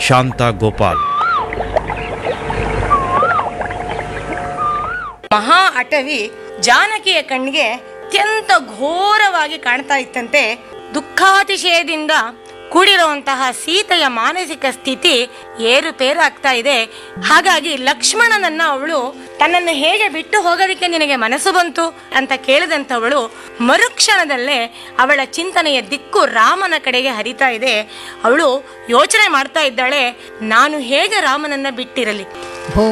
ಶಾಂತಾ ಗೋಪಾಲ್ ಮಹಾ ಅಟವಿ ಜಾನಕಿಯ ಕಣ್ಣಿಗೆ ಅತ್ಯಂತ ಘೋರವಾಗಿ ಕಾಣ್ತಾ ಇತ್ತಂತೆ ದುಃಖಾತಿಶಯದಿಂದ ಕೂಡಿರುವಂತಹ ಸೀತೆಯ ಮಾನಸಿಕ ಸ್ಥಿತಿ ಏರುಪೇರಾಗ್ತಾ ಇದೆ ಹಾಗಾಗಿ ಲಕ್ಷ್ಮಣನನ್ನ ಅವಳು ತನ್ನನ್ನು ಹೇಗೆ ಬಿಟ್ಟು ಹೋಗೋದಕ್ಕೆ ನಿನಗೆ ಮನಸ್ಸು ಬಂತು ಅಂತ ಕೇಳಿದಂಥವಳು ಮರುಕ್ಷಣದಲ್ಲೇ ಅವಳ ಚಿಂತನೆಯ ದಿಕ್ಕು ರಾಮನ ಕಡೆಗೆ ಹರಿತಾ ಇದೆ ಅವಳು ಯೋಚನೆ ಮಾಡ್ತಾ ಇದ್ದಾಳೆ ನಾನು ಹೇಗೆ ರಾಮನನ್ನ ಬಿಟ್ಟಿರಲಿ